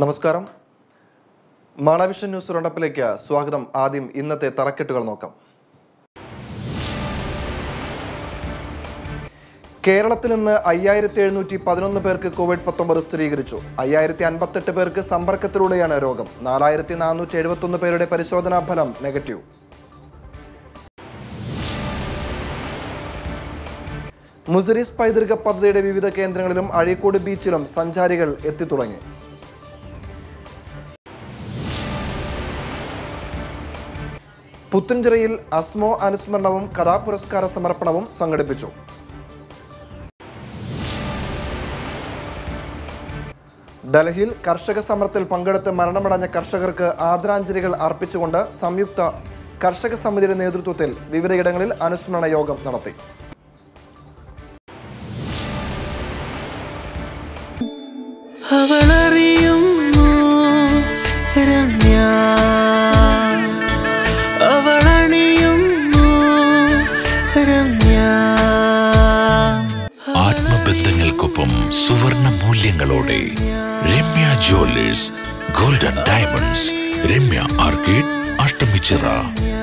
നമസ്കാരം മാളവിഷൻ ന്യൂസ് റൗണ്ടപ്പിലേക്ക് സ്വാഗതം ആദ്യം ഇന്നത്തെ തറക്കെട്ടുകൾ നോക്കാം കേരളത്തിൽ നിന്ന് അയ്യായിരത്തി എഴുന്നൂറ്റി പതിനൊന്ന് പേർക്ക് കോവിഡ് പത്തൊമ്പത് സ്ഥിരീകരിച്ചു അയ്യായിരത്തി അൻപത്തെട്ട് പേർക്ക് സമ്പർക്കത്തിലൂടെയാണ് രോഗം നാലായിരത്തി നാനൂറ്റി എഴുപത്തൊന്ന് പേരുടെ പരിശോധനാ ഫലം നെഗറ്റീവ് മുസരീസ് പൈതൃക പദ്ധതിയുടെ വിവിധ കേന്ദ്രങ്ങളിലും അഴീക്കോട് ബീച്ചിലും സഞ്ചാരികൾ എത്തിത്തുടങ്ങി പുത്തൻചിറയിൽ അസ്മോ അനുസ്മരണവും കഥാപുരസ്കാര സമർപ്പണവും സംഘടിപ്പിച്ചു ഡൽഹിയിൽ കർഷക സമരത്തിൽ പങ്കെടുത്ത് മരണമടഞ്ഞ കർഷകർക്ക് ആദരാഞ്ജലികൾ അർപ്പിച്ചുകൊണ്ട് സംയുക്ത കർഷക സമിതിയുടെ നേതൃത്വത്തിൽ വിവിധയിടങ്ങളിൽ അനുസ്മരണ യോഗം നടത്തി അവളറിയുന്നു രമ്യ അവളണിയുന്നു രമ്യ ആത്മബന്ധങ്ങൾക്കൊപ്പം സുവർണ മൂല്യങ്ങളോടെ Ramya jewellers golden diamonds Ramya arcade Ashtamichira